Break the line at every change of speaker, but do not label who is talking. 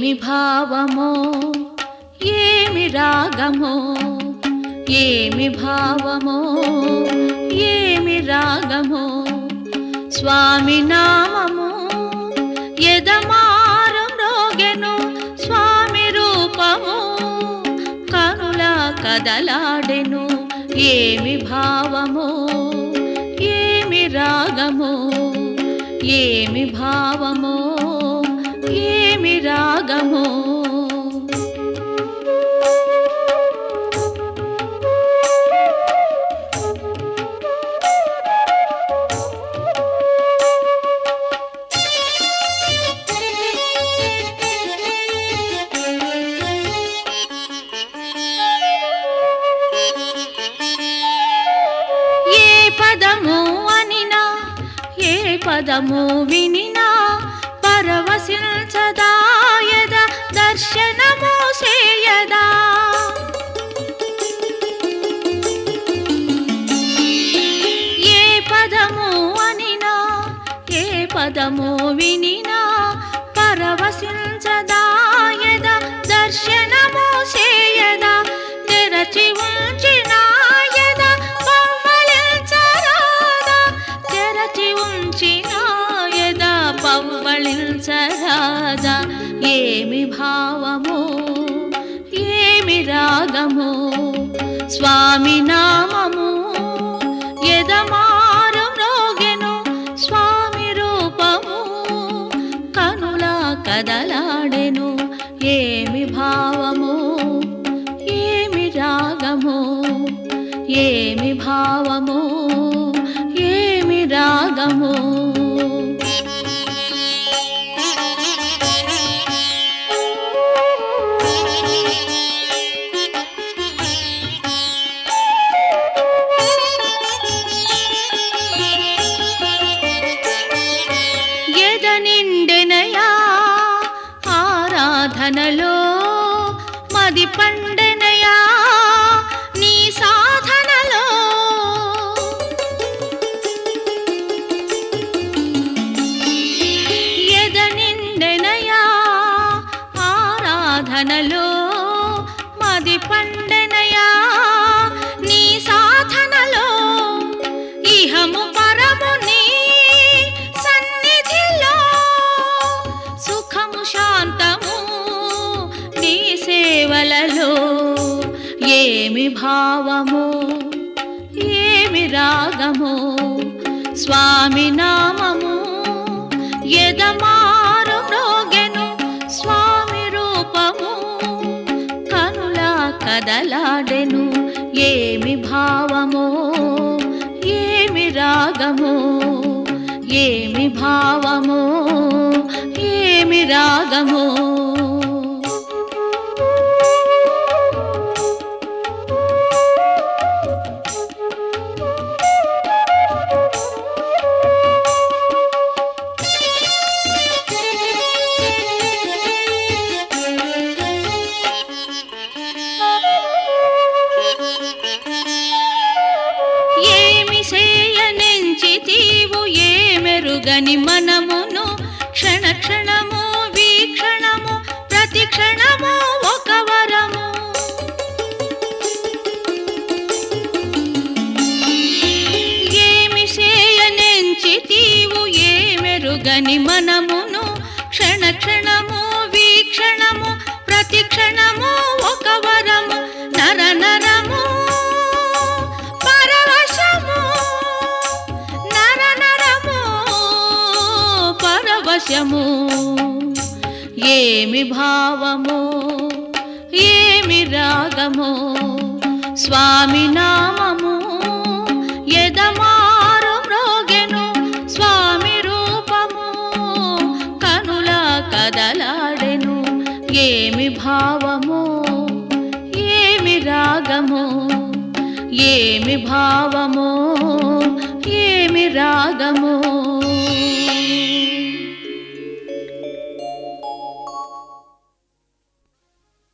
ఏమి భావమో ఏమి రాగమో ఏమి భావమో ఏమి రాగమో స్వామి నామము ఎదమారం రోగెను స్వామి రూపము కనుల కదలాడెను ఏమి భావమో ఏమి రాగమో ఏమి భావమో ఏమి రాగమో ఏ పదము అనినా ఏ పదము వినినా పరవశించదాయద దర్శనము చేయదా ఏ పదము అనినా ఏ పదము వినినా పరవశించదాయద దర్శనము చేయదా తెరచి ఉంచినాయద పవ్వళించరాదా తెరచి ఉంచినాయద పవ్వళించరాదా ఏమి భావమో ఏమి రాగమో స్వామి నామము ఎదమారు మ్రోగెను స్వామి రూపము కనుల కదలాడెను ఏమి భావము ఏమి రాగము ఏమి భావము ఏమి రాగము ఎద నిండెనయా ఆరాధనలో మది పండెనయా నీ సాధనలో ఎద నిండెనయా ఆరాధనలో మది పండెనయా నీ సాధనలో ఇహము పరము నీ సన్నిధిలో సుఖము శాంతము నీ సేవలలో ఏమి భావము ఏమి రాగము స్వామి నామము ఎదమారు మ్రోగెను స్వామి రూపము కనుల కదలాడెను ఏమి భావమో ఏమి రాగమో ఏమి భావమో ఏమి రాగమో ఏమి చేయనెంచితీవు ఏ మెరుగని మనమును క్షణ క్షణము వీక్షణము ప్రతి క్షణము ఒక వరము ఏమి చేయనెంచితీవు ఏ మెరుగని మనమును క్షణ క్షణము వీక్షణము ప్రతి క్షణము ఒక వరము నర నరము పరవశము నర నరము పరవశము ఏమి భావము ఏమి రాగము స్వామి నామము ఎదమారు మ్రోగెను స్వామి రూపము కనుల కదలాడెను ఏమి భావము ఏమి రాగము ఏమి భావము ఏమి రాగము